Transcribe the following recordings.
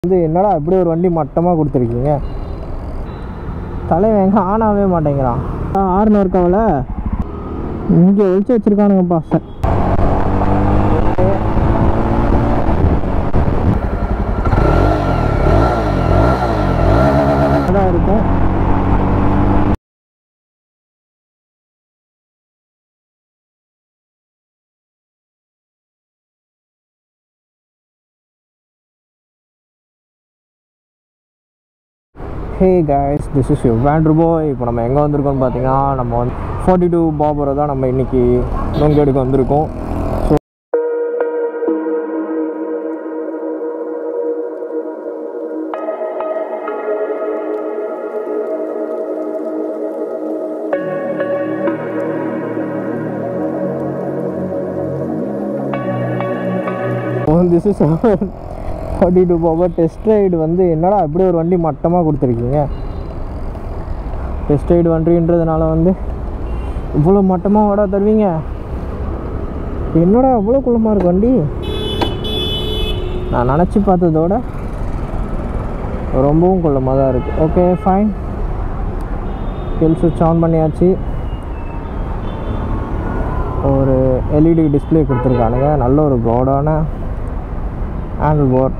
வந்து என்னடா இப்படி ஒரு வண்டி மட்டமாக கொடுத்துருக்கீங்க தலைவன் எங்கே ஆனாவே மாட்டேங்கிறான் ஆறுனு இருக்காவில் இங்கே ஒழிச்சு வச்சுருக்கானுங்கப்பா சார் அதான் இருக்கும் hey guys this is you wanderer boy இப்போ நம்ம எங்கே வந்திருக்கோம்னு பார்த்தீங்கன்னா நம்ம வந்து ஃபார்ட்டி டூ பாபரை தான் நம்ம இன்னைக்கு நொங்கு எடுக்க வந்திருக்கோம் so this is forty two power test ride வந்து என்னடா இப்படி ஒரு வண்டி மட்டமாக கொடுத்துருக்கீங்க டெஸ்ட் ரைடு வண்டின்றதுனால வந்து இவ்வளோ மட்டமாக வாடா தருவீங்க என்னடா அவ்வளோ குள்ளமாக இருக்கு வண்டி நான் நினச்சி பார்த்ததோட ரொம்பவும் குள்ளமாக தான் இருக்குது ஓகே ஃபைன் கில் சுவிட்ச் ஆன் பண்ணியாச்சு ஒரு எல்இடி டிஸ்பிளே கொடுத்துருக்கானுங்க நல்ல ஒரு ப்ராடான ஹேண்டில் போர்ட்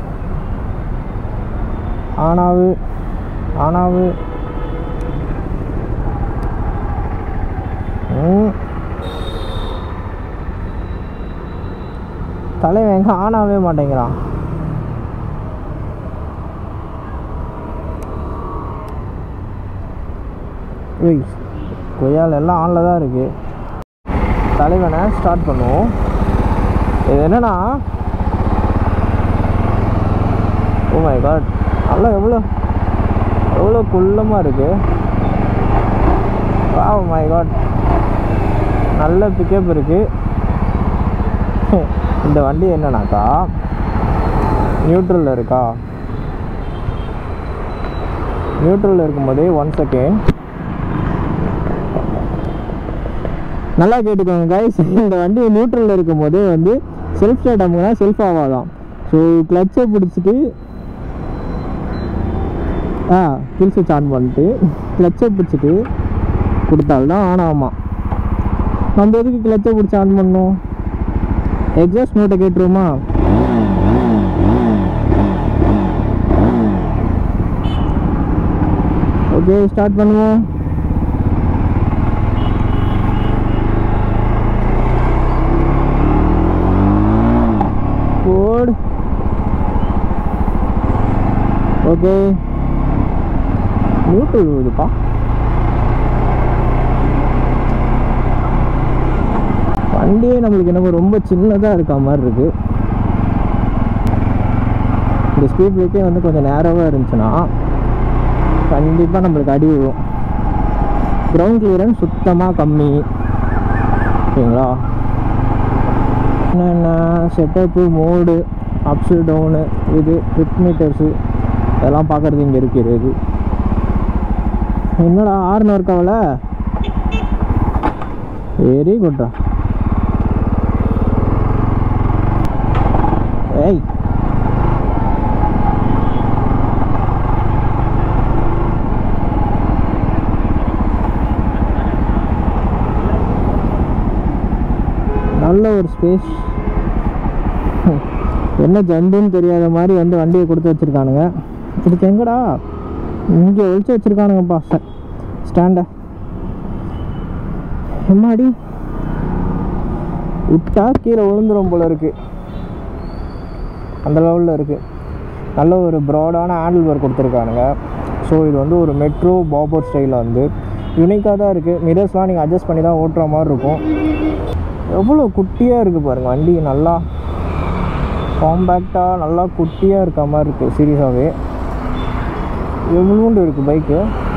ஆனாவு ஆனாவு ம். தலைவன் எங்கே ஆனாவே மாட்டேங்கிறான் ஏய் கொய்யால் எல்லாம் ஆனில் தான் இருக்குது தலைவனை ஸ்டார்ட் பண்ணுவோம் இது என்னன்னா ஓ மை காட் நல்லா எவ்வளோ எவ்வளோ குள்ளமாக இருக்கு ஓ மை காட் நல்ல பிக்கப் இருக்கு இந்த வண்டி என்னன்னாக்கா நியூட்ரலில் இருக்கா நியூட்ரலில் இருக்கும்போதே ஒன் செகண்ட் நல்லா கேட்டுக்கோங்க கைஸ் இந்த வண்டி நியூட்ரலில் இருக்கும்போதே வந்து செல்ஃப் ஸ்டார்ட் அமுக்குனா செல்ஃப் ஆகாதான் ஸோ கிளச்சை பிடிச்சிட்டு ஆ கில் சுவிட்ச் ஆன் பண்ணிட்டு கிளச்சை பிடிச்சிட்டு கொடுத்தால்தான் ஆன் ஆமாம் நம்ம எதுக்கு கிளச்சை பிடிச்சி ஆன் பண்ணோம் எக்ஸாஸ்ட் நோட்டை கேட்டுருவோமா ஓகே ஸ்டார்ட் பண்ணுவோம் கோட் ஓகே நியூட்ரல் இதுப்பா வண்டியே நம்மளுக்கு என்னமோ ரொம்ப சின்னதாக இருக்க மாதிரி இருக்கு இந்த ஸ்பீட் பிரேக்கே வந்து கொஞ்சம் நேரவாக இருந்துச்சுன்னா கண்டிப்பாக நம்மளுக்கு அடி விழும் கிரவுண்ட் கிளியரன்ஸ் சுத்தமாக கம்மி ஓகேங்களா என்னென்ன செட்டப்பு மோடு அப்ஸு டவுனு இது ட்ரிப் மீட்டர்ஸு இதெல்லாம் பார்க்குறது இங்கே இருக்கிறது என்னடா ஆறுனு இருக்காவல வெரி குட்ரா ஏய் நல்ல ஒரு ஸ்பேஸ் என்ன ஜந்துன்னு தெரியாத மாதிரி வந்து வண்டியை கொடுத்து வச்சுருக்கானுங்க இதுக்கு எங்கடா இங்கே ஒழிச்சு வச்சுருக்கானுங்கப்பா ஸ்டாண்டை எம்மாடி விட்டா கீழே விழுந்துரும் போல இருக்கு அந்த லெவலில் இருக்குது நல்ல ஒரு ப்ராடான ஹேண்டில் பார் கொடுத்துருக்கானுங்க ஸோ இது வந்து ஒரு மெட்ரோ பாபர் ஸ்டைலில் வந்து யூனிக்காக தான் இருக்குது மிரர்ஸ்லாம் நீங்கள் அட்ஜஸ்ட் பண்ணி தான் ஓட்டுற மாதிரி இருக்கும் எவ்வளோ குட்டியாக இருக்குது பாருங்கள் வண்டி நல்லா காம்பேக்டாக நல்லா குட்டியாக இருக்க மாதிரி இருக்குது சீரியஸாகவே எவ்வளோண்டு இருக்குது பைக்கு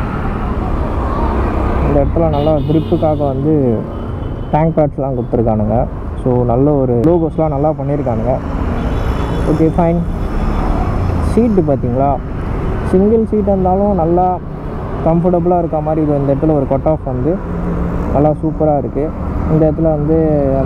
இந்த இடத்துல நல்லா க்ரிப்புக்காக வந்து டேங்க் பேட்ஸ்லாம் கொடுத்துருக்கானுங்க ஸோ நல்ல ஒரு லோகோஸ்லாம் நல்லா பண்ணியிருக்கானுங்க ஓகே ஃபைன் சீட்டு பார்த்தீங்களா சிங்கிள் சீட் இருந்தாலும் நல்லா கம்ஃபர்டபுளாக இருக்க மாதிரி இது இந்த இடத்துல ஒரு கட் ஆஃப் வந்து நல்லா சூப்பராக இருக்குது இந்த இடத்துல வந்து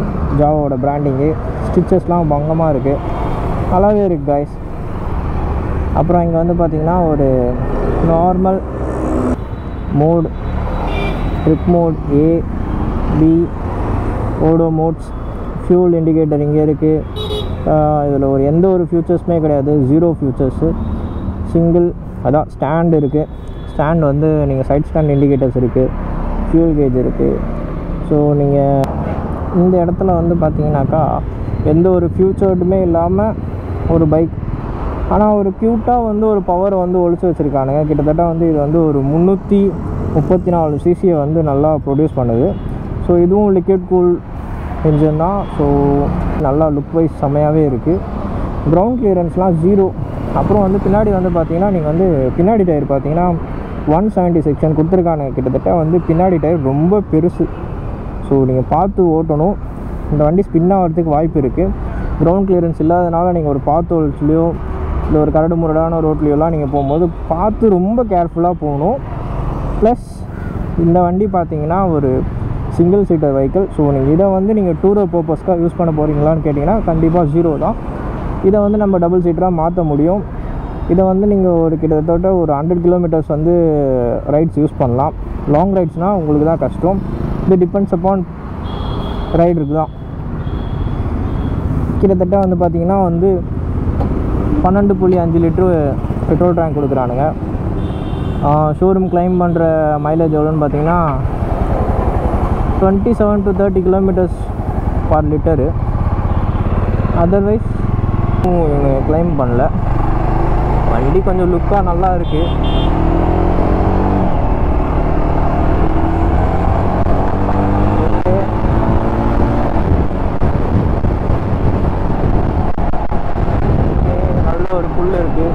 ஜாவோட பிராண்டிங்கு ஸ்டிச்சஸ்லாம் பங்கமாக இருக்குது நல்லாவே இருக்குது காய்ஸ் அப்புறம் இங்கே வந்து பார்த்திங்கன்னா ஒரு normal mode trip mode A B odo modes fuel indicator இங்கே இருக்குது இதில் ஒரு எந்த ஒரு ஃபியூச்சர்ஸுமே கிடையாது ஜீரோ ஃபியூச்சர்ஸு சிங்கிள் அதான் ஸ்டாண்ட் இருக்குது ஸ்டாண்ட் வந்து நீங்கள் சைட் ஸ்டாண்ட் இண்டிகேட்டர்ஸ் இருக்குது ஃபியூல் கேஜ் இருக்குது ஸோ நீங்கள் இந்த இடத்துல வந்து பார்த்தீங்கன்னாக்கா எந்த ஒரு ஃபியூச்சர்டுமே இல்லாமல் ஒரு பைக் ஆனால் ஒரு க்யூட்டாக வந்து ஒரு பவரை வந்து ஒழிச்சு வச்சுருக்கானுங்க கிட்டத்தட்ட வந்து இது வந்து ஒரு முந்நூற்றி முப்பத்தி நாலு சிசியை வந்து நல்லா ப்ரொடியூஸ் பண்ணுது ஸோ இதுவும் லிக்விட் கூல் இன்ஜின் தான் ஸோ நல்லா லுக் வைஸ் செம்மையாகவே இருக்குது கிரவுண்ட் கிளியரன்ஸ்லாம் ஜீரோ அப்புறம் வந்து பின்னாடி வந்து பார்த்தீங்கன்னா நீங்கள் வந்து பின்னாடி டயர் பார்த்தீங்கன்னா ஒன் செவன்ட்டி செக்ஷன் கொடுத்துருக்கானுங்க கிட்டத்தட்ட வந்து பின்னாடி டயர் ரொம்ப பெருசு ஸோ நீங்கள் பார்த்து ஓட்டணும் இந்த வண்டி ஸ்பின் ஆகிறதுக்கு வாய்ப்பு இருக்குது கிரவுண்ட் கிளியரன்ஸ் இல்லாதனால நீங்கள் ஒரு பாத்தோல்ஸ்லையோ இல்லை ஒரு கரடு முரடான ரோட்லேயோலாம் நீங்கள் போகும்போது பார்த்து ரொம்ப கேர்ஃபுல்லாக போகணும் ப்ளஸ் இந்த வண்டி பார்த்தீங்கன்னா ஒரு சிங்கிள் சீட்டர் வெஹிக்கிள் ஸோ நீங்கள் இதை வந்து நீங்கள் டூரர் பர்பஸ்க்காக யூஸ் பண்ண போகிறீங்களான்னு கேட்டிங்கன்னா கண்டிப்பாக ஜீரோ தான் இதை வந்து நம்ம டபுள் சீட்டராக மாற்ற முடியும் இதை வந்து நீங்கள் ஒரு கிட்டத்தட்ட ஒரு ஹண்ட்ரட் கிலோமீட்டர்ஸ் வந்து ரைட்ஸ் யூஸ் பண்ணலாம் லாங் ரைட்ஸ்னால் உங்களுக்கு தான் கஷ்டம் இது டிபெண்ட்ஸ் அப்பான் ரைடருக்கு தான் கிட்டத்தட்ட வந்து பார்த்திங்கன்னா வந்து பன்னெண்டு புள்ளி அஞ்சு லிட்ரு பெட்ரோல் டேங்க் கொடுக்குறானுங்க ஷோரூம் கிளைம் பண்ணுற மைலேஜ் எவ்வளோன்னு பார்த்தீங்கன்னா twenty seven to thirty kilometres per litre otherwise இவங்க கிளைம் பண்ணல வண்டி கொஞ்சம் லுக்காக நல்லா இருக்குது நல்ல ஒரு புல் இருக்குது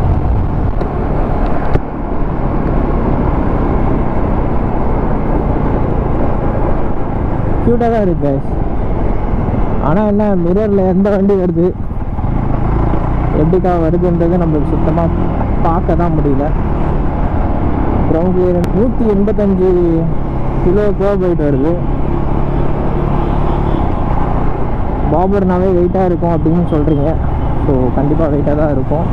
க்யூட்டாக தான் இருக்கு guys. ஆனால் என்ன மிரரில் எந்த வண்டி வருது எப்படிக்கா வருதுன்றது நம்மளுக்கு சுத்தமாக பார்க்க தான் முடியல கிரவுண்ட் கிளியரன்ஸ் நூற்றி எண்பத்தஞ்சு கிலோ போயிட்டு வருது பாபர்னாவே வெயிட்டாக இருக்கும் அப்படின்னு சொல்கிறீங்க ஸோ கண்டிப்பாக வெயிட்டாக தான் இருக்கும்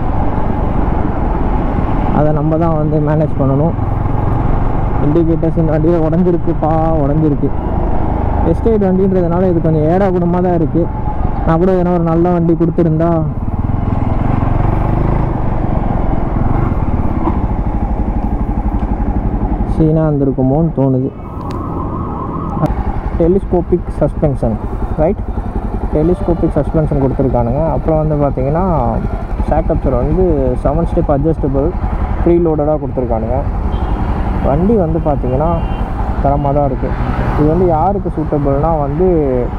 அதை நம்ம தான் வந்து மேனேஜ் பண்ணணும் இண்டிகேட்டர்ஸ் இந்த வண்டியில் உடஞ்சிருக்குப்பா உடஞ்சிருக்கு எஸ்டேட் வண்டின்றதுனால இது கொஞ்சம் ஏடா குடமாக தான் இருக்குது நான் கூட எதனா ஒரு நல்ல வண்டி கொடுத்துருந்தா சீனாக இருந்திருக்குமோன்னு தோணுது telescopic suspension right telescopic suspension கொடுத்துருக்கானுங்க அப்புறம் வந்து பார்த்தீங்கன்னா ஷாக்கப்சர் வந்து செவன் ஸ்டெப் அட்ஜஸ்டபிள் ப்ரீ லோடடாக கொடுத்துருக்கானுங்க வண்டி வந்து பார்த்தீங்கன்னா தரமாக தான் இருக்குது இது வந்து யாருக்கு சூட்டபிள்னால் வந்து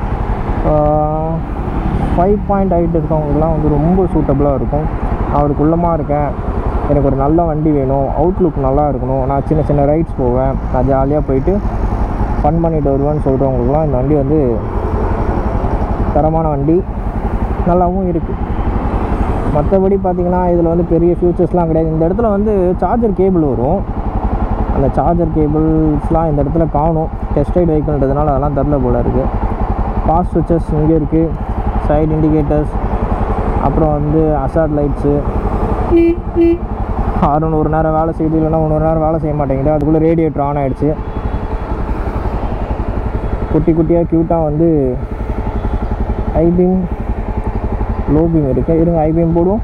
ஃபைவ் பாயிண்ட் ஹைட் இருக்கவங்களுக்குலாம் வந்து ரொம்ப சூட்டபுளாக இருக்கும் நான் ஒரு குள்ளமாக இருக்கேன் எனக்கு ஒரு நல்ல வண்டி வேணும் அவுட்லுக் நல்லா இருக்கணும் நான் சின்ன சின்ன ரைட்ஸ் போவேன் நான் ஜாலியாக போயிட்டு ஃபன் பண்ணிட்டு வருவேன்னு சொல்கிறவங்களுக்குலாம் இந்த வண்டி வந்து தரமான வண்டி நல்லாவும் இருக்குது மற்றபடி பார்த்தீங்கன்னா இதில் வந்து பெரிய ஃபியூச்சர்ஸ்லாம் கிடையாது இந்த இடத்துல வந்து சார்ஜர் கேபிள் வரும் அந்த சார்ஜர் கேபிள்ஸ்லாம் இந்த இடத்துல காணும் டெஸ்ட் ரைட் வெஹிக்கிள்ன்றதுனால அதெல்லாம் தரல போல இருக்குது பாஸ் சுவிச்சஸ் இங்கே இருக்குது சைடு இண்டிகேட்டர்ஸ் அப்புறம் வந்து அசாட் லைட்ஸு ஹாரன் ஒரு நேரம் வேலை செய்யுது இல்லைன்னா ஒரு நேரம் வேலை செய்ய மாட்டேங்குது அதுக்குள்ளே ரேடியேட்டர் ஆன் ஆகிடுச்சு குட்டி குட்டியாக க்யூட்டாக வந்து ஐபீம் லோ பீம் இருக்கு இருங்க ஐபீம் போடுவோம்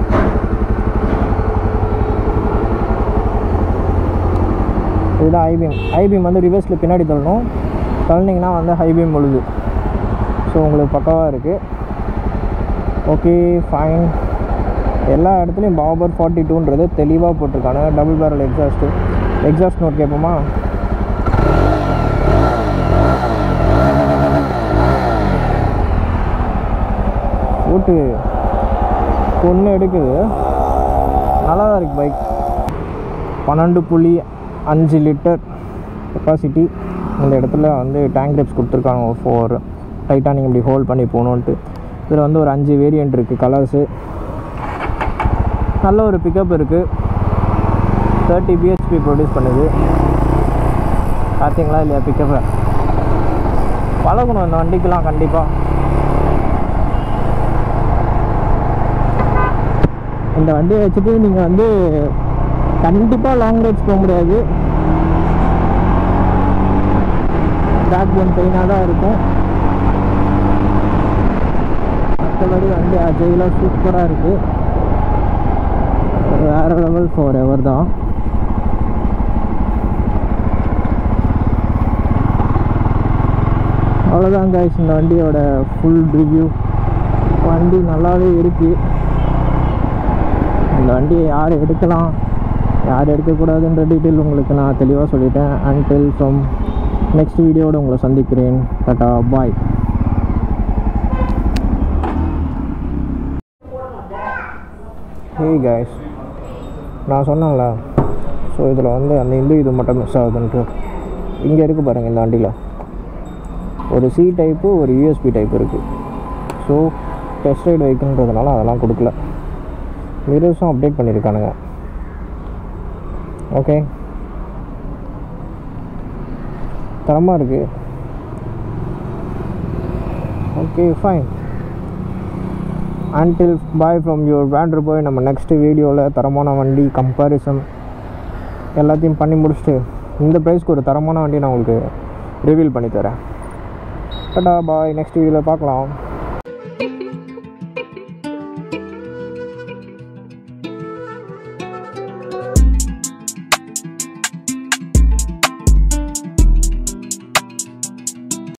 இதுதான் ஐபீம் ஐபீம் வந்து ரிவர்ஸில் பின்னாடி தள்ளணும் தள்ளினீங்கன்னா வந்து ஹைபீம் விழுது ஸோ உங்களுக்கு பக்காவாக இருக்குது ஓகே ஃபைன் எல்லா இடத்துலையும் பாபர் ஃபார்ட்டி டூன்றது தெளிவாக போட்டிருக்காங்க double barrel exhaust exhaust note கேட்போமா ஓட்டு பொண்ணு எடுக்குது நல்லா தான் இருக்குது பைக் பன்னெண்டு புள்ளி அஞ்சு லிட்டர் கெப்பாசிட்டி இந்த இடத்துல வந்து டேங்க் ரெப்ஸ் கொடுத்துருக்காங்க ஃபோர் டைட்டாக நீங்கள் இப்படி ஹோல்ட் பண்ணி போகணுன்ட்டு இதில் வந்து ஒரு அஞ்சு வேரியண்ட் இருக்குது கலர்ஸு நல்ல ஒரு பிக்கப் இருக்குது தேர்ட்டி பிஹெச்பி ப்ரொடியூஸ் பண்ணுது பார்த்தீங்களா இல்லையா பிக்கப்பை பழகணும் இந்த வண்டிக்கெலாம் கண்டிப்பாக இந்த வண்டியை வச்சுட்டு நீங்கள் வந்து கண்டிப்பாக லாங் ரைட்ஸ் போக முடியாது பேக் போன் பெயினாக தான் இருக்கும் மற்றபடி வண்டி அஜயிலாம் சூப்பராக இருக்குது வேறு லெவல் ஃபோர் எவர் தான் அவ்வளோதான் guys இந்த வண்டியோட ஃபுல் ரிவ்யூ வண்டி நல்லாவே இருக்குது இந்த வண்டியை யார் எடுக்கலாம் யார் எடுக்கக்கூடாதுன்ற டீட்டெயில் உங்களுக்கு நான் தெளிவாக சொல்லிட்டேன் அன்டில் ஃப்ரம் நெக்ஸ்ட் வீடியோட உங்களை சந்திக்கிறேன் டாட்டா பாய் ஹே guys நான் சொன்னேன்ல ஸோ இதில் வந்து அந்த இந்த இது மட்டும் மிஸ் ஆகுதுன்ட்டு இங்கே இருக்குது பாருங்கள் இந்த வண்டியில் ஒரு சி டைப்பு ஒரு யூஎஸ்பி டைப் இருக்குது ஸோ டெஸ்ட் ரைடு வைக்கணுன்றதுனால அதெல்லாம் கொடுக்கல மிரர்ஸும் அப்டேட் பண்ணியிருக்கானுங்க ஓகே தரமாக இருக்குது okay fine until bye from your wander boy நம்ம நெக்ஸ்ட் வீடியோவில் தரமான வண்டி கம்பேரிசன் எல்லாத்தையும் பண்ணி முடிச்சுட்டு இந்த ப்ரைஸ்க்கு ஒரு தரமான வண்டி நான் உங்களுக்கு ரிவீல் பண்ணி தரேன் டாடா பாய் நெக்ஸ்ட் வீடியோவில் பார்க்கலாம்